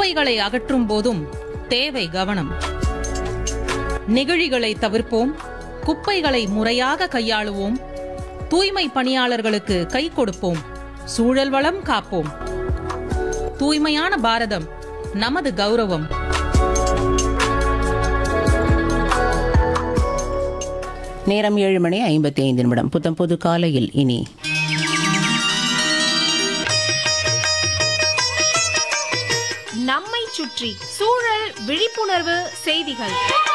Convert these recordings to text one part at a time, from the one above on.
குப்பைகளை அகற்றும் போதும் தேவை கவனம் நெகிழிகளை தவிர்ப்போம் குப்பைகளை முறையாக கையாளுவோம் தூய்மை பணியாளர்களுக்கு கை கொடுப்போம் சூழல் வளம் காப்போம் தூய்மையான பாரதம் நமது கௌரவம் நேரம் ஏழு மணி ஐம்பத்தி ஐந்து நிமிடம் புத்தம் பொது காலையில் இனி நம்மை சுற்றி சூழல் விழிப்புணர்வு செய்திகள்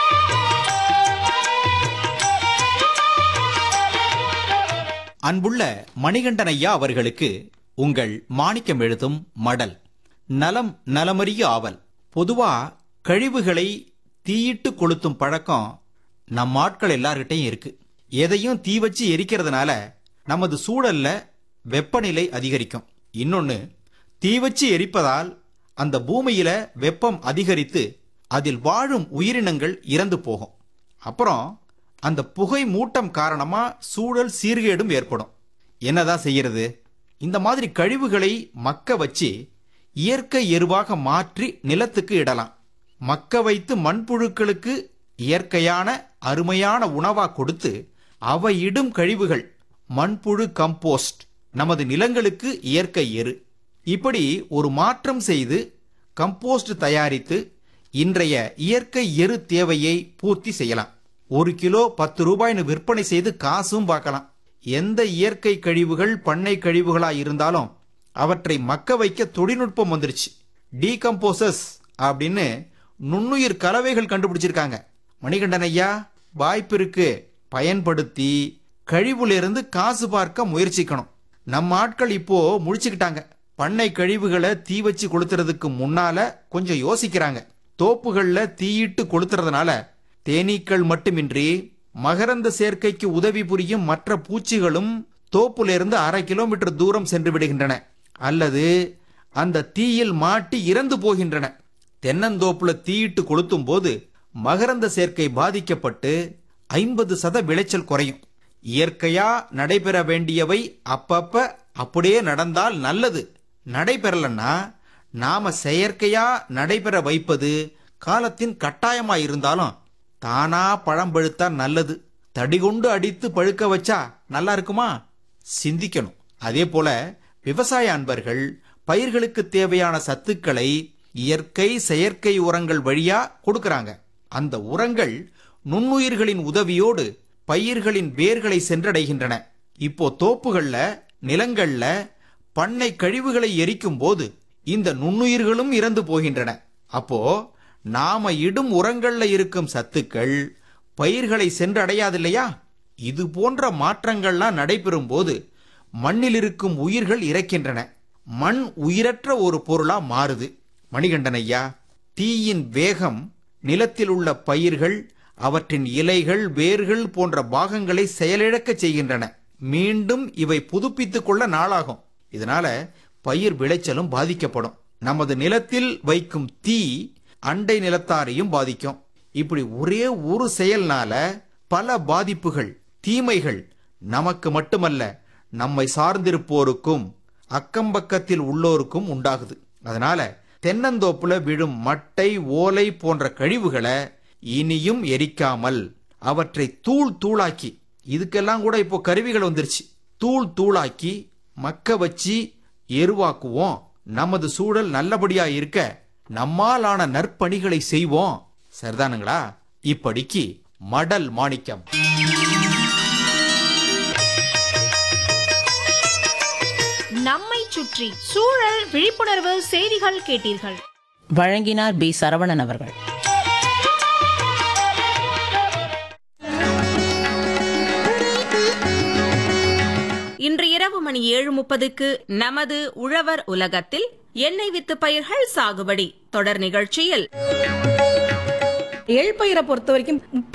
அன்புள்ள மணிகண்டன் ஐயா அவர்களுக்கு உங்கள் மாணிக்கம் எழுதும் மடல் நலம் நலமறிய ஆவல் பொதுவா கழிவுகளை தீயிட்டு கொளுத்தும் பழக்கம் நம் ஆட்கள் எல்லார்கிட்டையும் இருக்கு எதையும் தீ வச்சு எரிக்கிறதுனால நமது சூழல்ல வெப்பநிலை அதிகரிக்கும் இன்னொன்னு தீ வச்சு எரிப்பதால் அந்த பூமியில வெப்பம் அதிகரித்து அதில் வாழும் உயிரினங்கள் இறந்து போகும் அப்புறம் அந்த புகை மூட்டம் காரணமா சூழல் சீர்கேடும் ஏற்படும் என்னதான் செய்யறது இந்த மாதிரி கழிவுகளை மக்க வச்சு இயற்கை எருவாக மாற்றி நிலத்துக்கு இடலாம் மக்க வைத்து மண்புழுக்களுக்கு இயற்கையான அருமையான உணவா கொடுத்து அவை இடும் கழிவுகள் மண்புழு கம்போஸ்ட் நமது நிலங்களுக்கு இயற்கை எரு இப்படி ஒரு மாற்றம் செய்து கம்போஸ்ட் தயாரித்து இன்றைய இயற்கை எரு தேவையை பூர்த்தி செய்யலாம் ஒரு கிலோ பத்து ரூபாய்னு விற்பனை செய்து காசும் பார்க்கலாம் எந்த இயற்கை கழிவுகள் பண்ணை கழிவுகளா இருந்தாலும் அவற்றை மக்க வைக்க தொழில்நுட்பம் வந்துருச்சு டீகம்போசஸ் அப்படின்னு நுண்ணுயிர் கலவைகள் கண்டுபிடிச்சிருக்காங்க மணிகண்டன் ஐயா வாய்ப்பு இருக்கு பயன்படுத்தி கழிவுல காசு பார்க்க முயற்சிக்கணும் நம்ம ஆட்கள் இப்போ முழிச்சுக்கிட்டாங்க பண்ணை கழிவுகளை தீ வச்சு கொளுத்துறதுக்கு முன்னால கொஞ்சம் யோசிக்கிறாங்க தோப்புகள்ல தீயிட்டு கொளுத்துறதுனால தேனீக்கள் மட்டுமின்றி மகரந்த சேர்க்கைக்கு உதவி புரியும் மற்ற பூச்சிகளும் தோப்புல இருந்து அரை கிலோமீட்டர் தூரம் சென்று விடுகின்றன அல்லது அந்த தீயில் மாட்டி இறந்து போகின்றன தென்னந்தோப்புல தீயிட்டு கொளுத்தும் போது மகரந்த சேர்க்கை பாதிக்கப்பட்டு ஐம்பது சத விளைச்சல் குறையும் இயற்கையா நடைபெற வேண்டியவை அப்பப்ப அப்படியே நடந்தால் நல்லது நடைபெறலன்னா நாம செயற்கையா நடைபெற வைப்பது காலத்தின் கட்டாயமா இருந்தாலும் தானா பழம் பழுத்தா நல்லது தடிகொண்டு அடித்து பழுக்க வச்சா நல்லா இருக்குமா சிந்திக்கணும் அதே போல விவசாய அன்பர்கள் பயிர்களுக்கு தேவையான சத்துக்களை இயற்கை செயற்கை உரங்கள் வழியா கொடுக்கறாங்க அந்த உரங்கள் நுண்ணுயிர்களின் உதவியோடு பயிர்களின் வேர்களை சென்றடைகின்றன இப்போ தோப்புகள்ல நிலங்கள்ல பண்ணை கழிவுகளை எரிக்கும் போது இந்த நுண்ணுயிர்களும் இறந்து போகின்றன அப்போ நாம இடும் உரங்கள்ல இருக்கும் சத்துக்கள் பயிர்களை சென்றடையாது இல்லையா இது போன்ற மாற்றங்கள்லாம் நடைபெறும் போது மண்ணில் இருக்கும் உயிர்கள் இறக்கின்றன மண் உயிரற்ற ஒரு பொருளா மாறுது மணிகண்டன் ஐயா தீயின் வேகம் நிலத்தில் உள்ள பயிர்கள் அவற்றின் இலைகள் வேர்கள் போன்ற பாகங்களை செயலிழக்க செய்கின்றன மீண்டும் இவை புதுப்பித்துக் கொள்ள நாளாகும் இதனால பயிர் விளைச்சலும் பாதிக்கப்படும் நமது நிலத்தில் வைக்கும் தீ அண்டை நிலத்தாரையும் பாதிக்கும் இப்படி ஒரே ஒரு செயல்னால பல பாதிப்புகள் தீமைகள் நமக்கு மட்டுமல்ல நம்மை சார்ந்திருப்போருக்கும் அக்கம்பக்கத்தில் உள்ளோருக்கும் உண்டாகுது அதனால தென்னந்தோப்புல விழும் மட்டை ஓலை போன்ற கழிவுகளை இனியும் எரிக்காமல் அவற்றை தூள் தூளாக்கி இதுக்கெல்லாம் கூட இப்போ கருவிகள் வந்துருச்சு தூள் தூளாக்கி மக்க வச்சு எருவாக்குவோம் நமது சூழல் நல்லபடியா இருக்க நம்மாலான நற்பணிகளை செய்வோம் சரிதானுங்களா இப்படிக்கு மடல் மாணிக்கம் நம்மை சுற்றி சூழல் விழிப்புணர்வு செய்திகள் கேட்டீர்கள் வழங்கினார் பி சரவணன் அவர்கள் இன்று இரவு மணி ஏழு முப்பதுக்கு நமது உழவர் உலகத்தில் எண்ணெய் வித்து பயிர்கள் சாகுபடி தொடர் நிகழ்ச்சியில் எள் பயிரை பொறுத்த வரைக்கும்